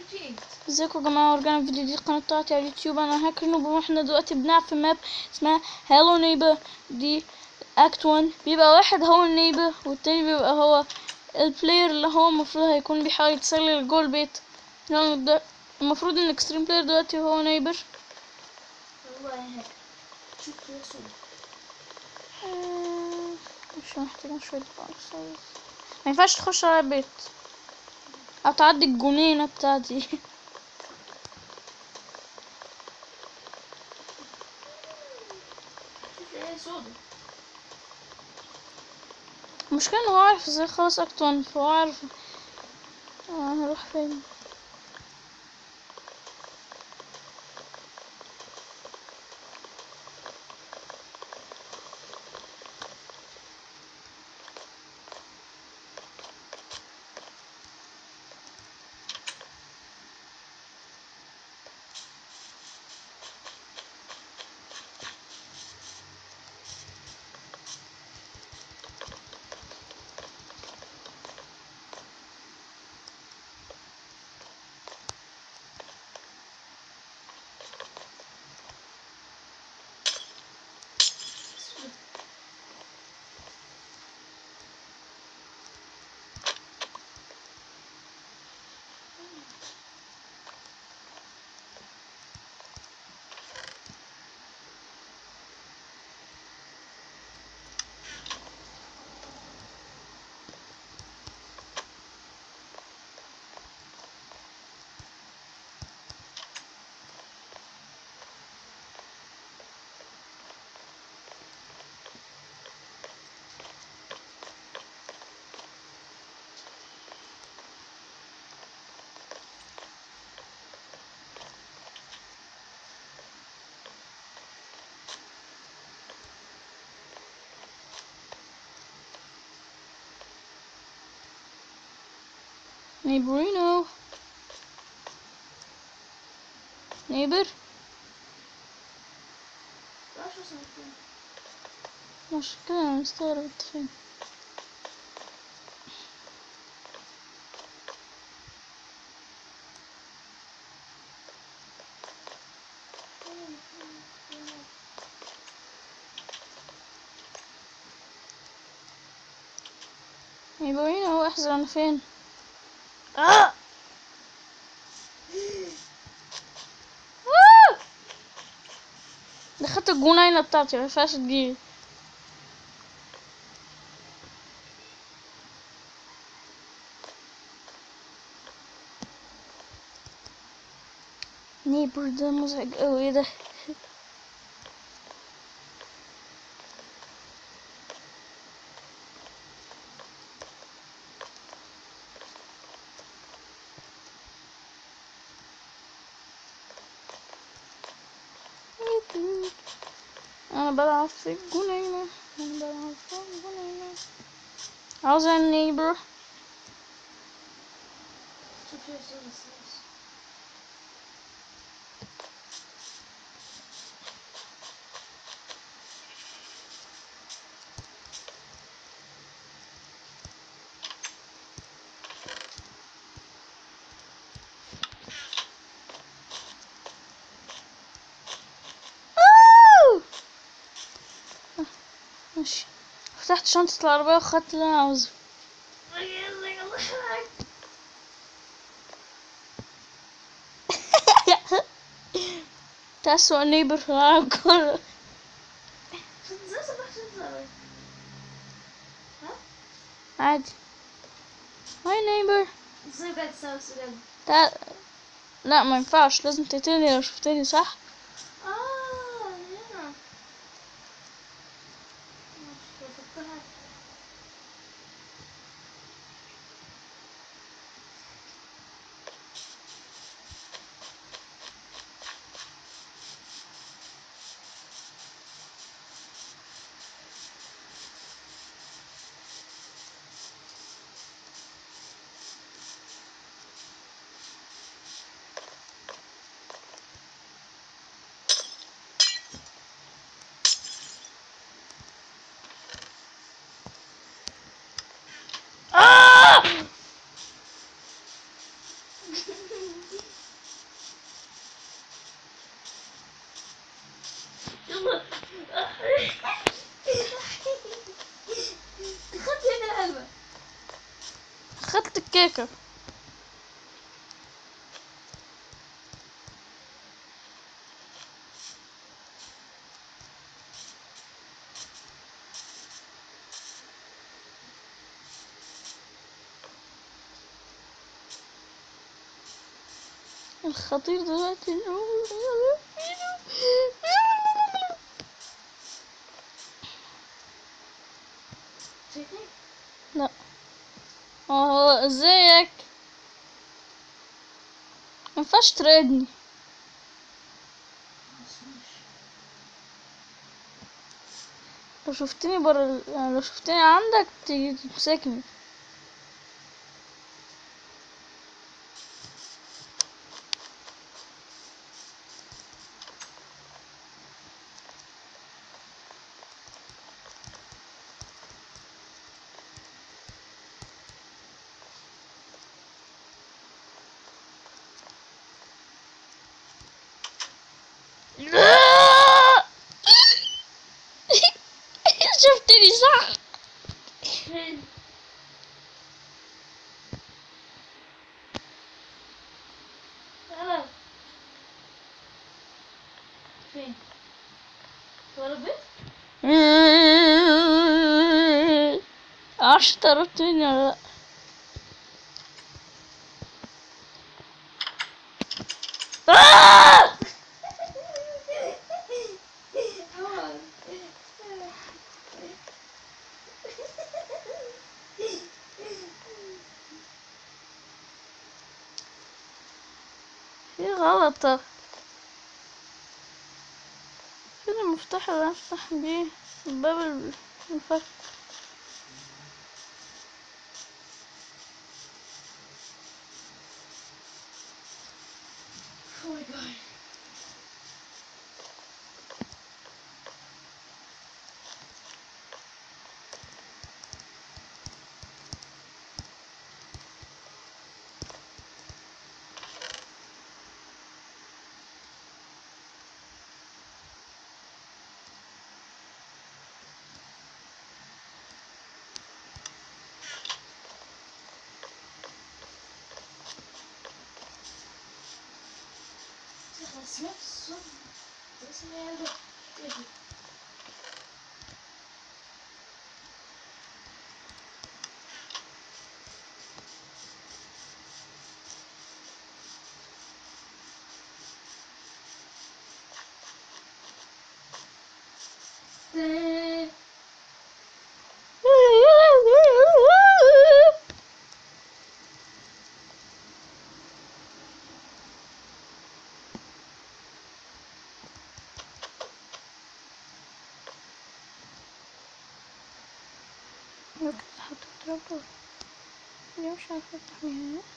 28 ازيكم يا جماعة ورجعنا فيديو جديد القناة بتاعتي على اليوتيوب انا هاكر نوب واحنا دلوقتي بنلعب في ماب اسمها هالو نيبر دي اكت 1 بيبقى واحد هو النيبر والتاني بيبقى هو البلاير اللي هو المفروض هيكون بيحاول يتسلل جوه البيت يعني ده المفروض ان الاكستريم بلاير دلوقتي هو نيبر هو هيك شوف يا صوت آه، مش محتاجين شوية بقى ما ينفعش تخش على البيت او تعدي الجنينة بتاعتي شوف ايه صوت المشكلة ان هو عارف ازاي خلاص اكت 1 فهو عارف آه، هروح فين نيبرينو نيبر معرفش وصلت فين مشكلة انا مستغرب انت فين نيبرينو احذر انا فين اه آه! دخلت الجنينة بتاعتي ما ينفعش تجيلي نيبر ده مزعج اوي ايه ده انا بلعب في الجنينة انا بلعب في الجنينة عاوز النيبر شوف يا صوت بس أوه! آه، ماشي فتحت شنطة العربية وخدت اللي انا عاوزه يلا يلا ده أسوأ نيبر في العالم كله ازاي صبحت ازاي عادي هاي نيبر ازاي بقى تساوي سجن تعال لا ما ينفعش لازم تقتلني لو شفتني صح اه هنا مش بفكرها كيكة الخطير دلوقتي شايفين؟ لا اه ازيك مينفعش تراقبني خلاص ماشي. لو شفتني برا يعني لو شفتني عندك تيجي تمسكني شفتني صح فين؟ تعال فين؟ ورا البيت؟ معرفش طردت مني ولا لا آه! في غلطة فين المفتاح اللي افتح بيه باب الفك Oh my god. سمعت الصوت بس ما يعرف يجي ممكن تحط الترابة ليه مش عارفة افتح من هنا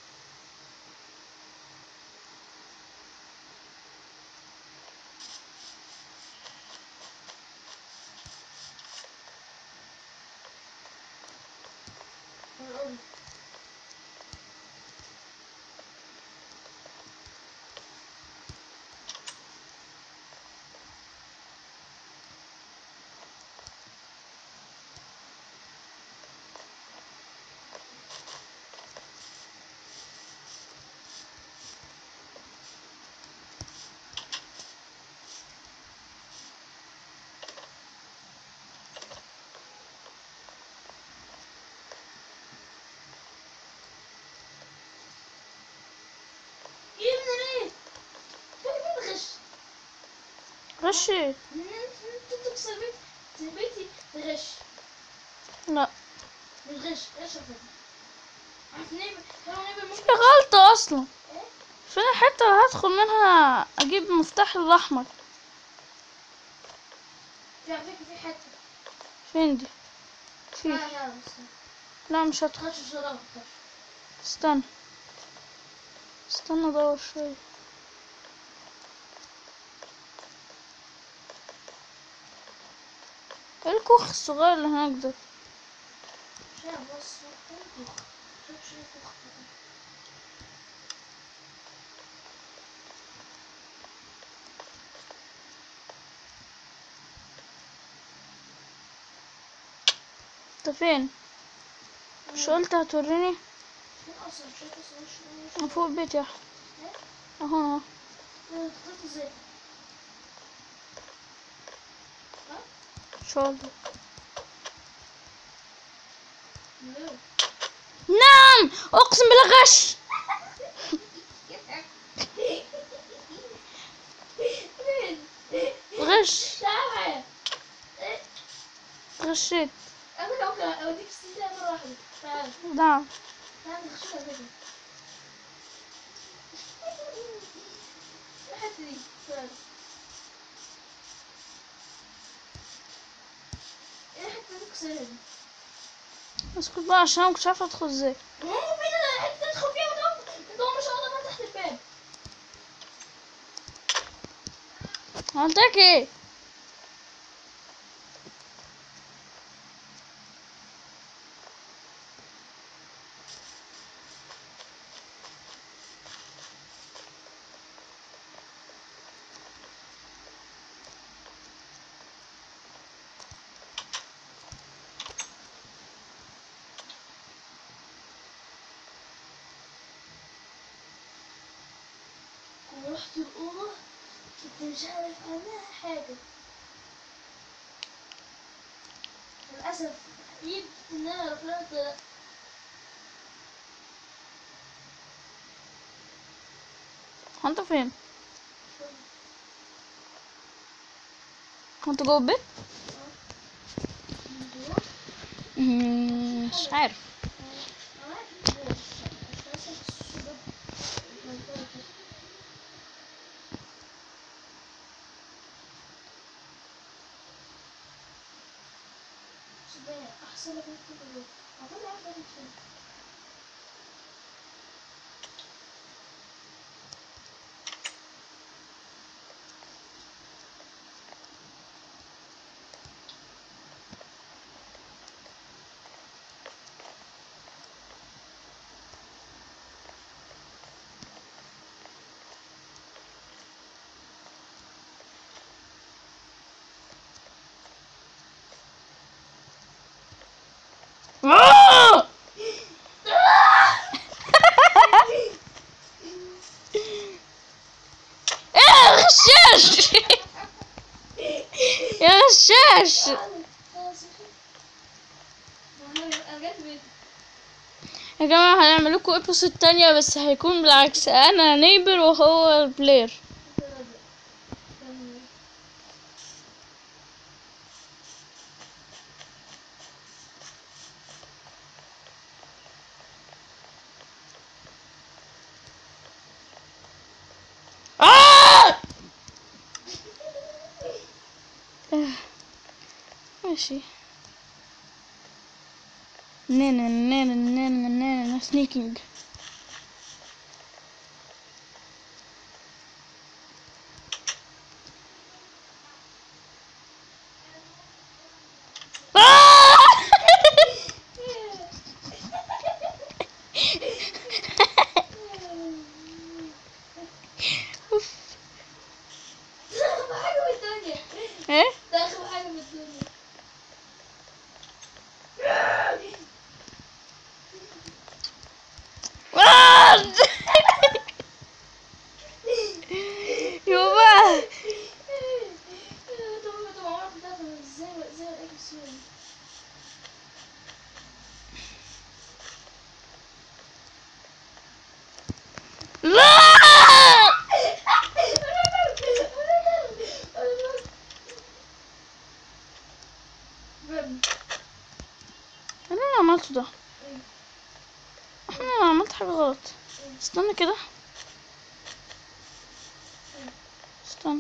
يا ابن ليه؟ فين بتغش؟ غشي انت تكسر بيت بيتي تغش لا بتغش غش على فكرة. عارف نيبر لو نيبر في ممكن غلطة اصلا ايه؟ فين الحتة اللي هدخل منها اجيب المفتاح الاحمر في على فكرة في حتة فين دي في لا لا بس لا مش هدخل تخش بسرعة تخش استنى استنى ادور شوية ايه الكوخ الصغير اللي هناك ده لا بص شوف شوف شوف انت فين مش قلت هتوريني اصلا مش شايف اصلا مش من فوق البيت يا أحمد. اهو اهو تطلع ازاي ان شاء الله ليه نعم اقسم بالله غش غش تعال غشيت انا ممكن اوديك السيدة مرة واحدة تعال نعم تعال نخشها كده الحتة دي تعال ايه الحتة دي كسرها دي اسكت بقى عشان أنا مكنتش عارفه ادخل ازاي مو فين الحتة تدخل فيها وتقوم تقوم مش هقدر تحت الباب عملتك ايه ورحت الأوضة كنت مش عارف عنها حاجة للأسف عيد إن أنا طلعت هو انت فين هو انت جوه البيت مم، مش عارف أحسن لك أنت تقول أظن عارفة أنت فين آه! ايه يا غشاش يا غشاش يا جماعة هنعمل لكم ابيسود تانية بس هيكون بالعكس انا نيبر وهو البلاير آه! آه. ماشي نانا نانا نانا نانا سنيكينج ايه آه! يوبا لا انا اللي عملته ده انا اللي عملت حاجة غلط استنى كده استنى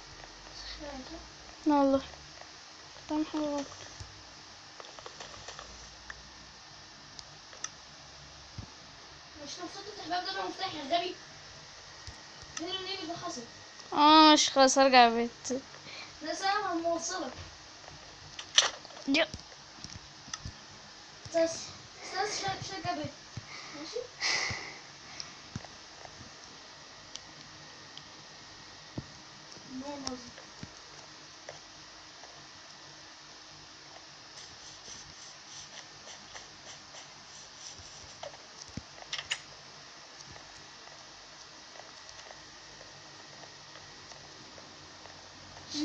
لا والله بعمل حاجة غلط مش المفروض تفتح الباب ده بمفتاح يا غبي فين النبي ده حصل اه مش خلاص هرجع البيت ده ساعة موصلك يا. بس استاذ شايف شايف قبل ماشي نو نظر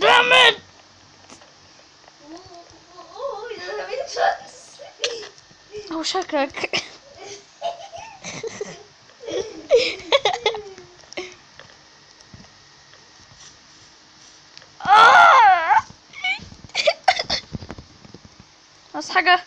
دامت اوه اوه ده انا بقيت شوتس هو شكلك آه. بس حاجة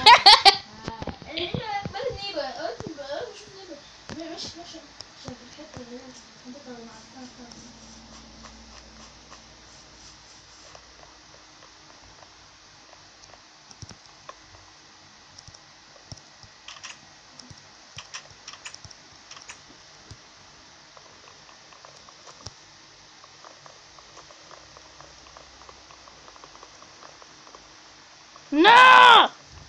No!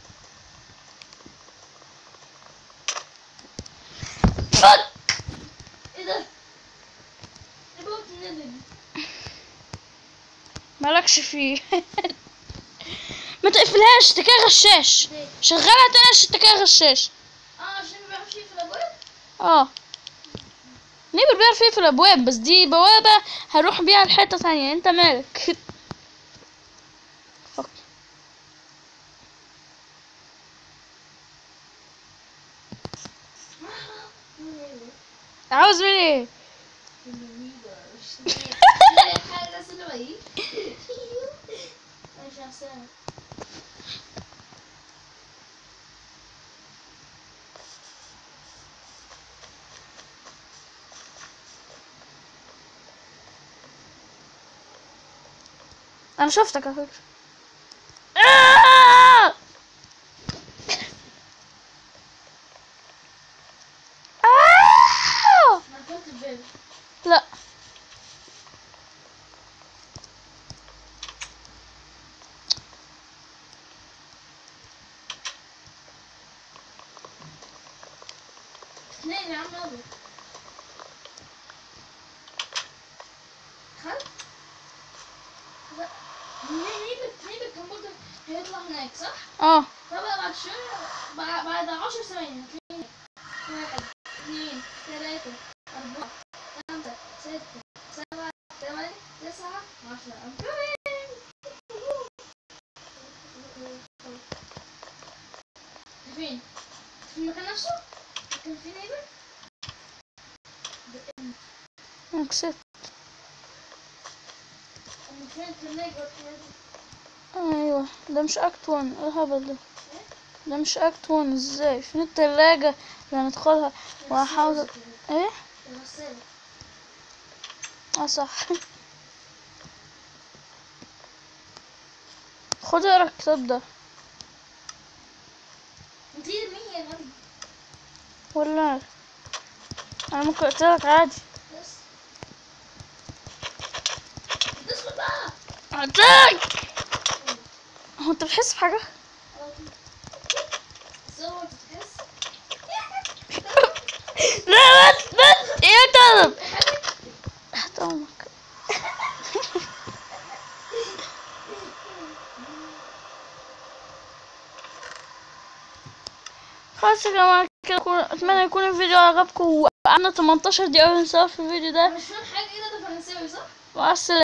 Fuck! ايه ده؟ ايه بقى النزل؟ مالكش فيه ما تقفلهاش انت كده غشاش ليه؟ شغلها تاني عشان انت كده غشاش اه عشان ما بيعرفش يقفل الابواب؟ اه نيبر بيعرف يقفل الابواب بس دي بوابة هروح بيها لحتة تانية انت مالك فك. عاوز مني ايه مش عشان انا شفتك على فكرة آه! آه! انا قفلت الباب لا اثنين يا عم يلا خد لا نيبك نيبك كان برضه هيطلع هناك صح؟ اه طبعا بعد شوية بعد بعد عشر ثواني هتلاقي واحد اثنين ثلاثة أربعة خمسة ستة سبعة ثمانية تسعة عشرة I'm coming. فين؟ في المكان نفسه؟ كان في نيبر؟ انا كسبت أما فين التلاجة والحاجات دي؟ ايوه ده مش اكت وان ايه الهبل ده ده مش اكت وان ازاي فين التلاجة اللي هندخلها وهحاول ايه الغسالة اه صح خد اقرا الكتاب ده انتي مين يا غبي؟ ولا انا ممكن اقتلك عادي بس تدخل بقى اقتلك هو انت بتحس بحاجة سوى انت تحس لا بس بس يا كلب تحت امك خلاص يا جماعة كده يكون- اتمنى يكون الفيديو عجبكم وقعدنا 18 دقيقة بنصور في الفيديو ده مش فاهم حاجة ايه ده ده فرنساوي صح؟ مع السلامة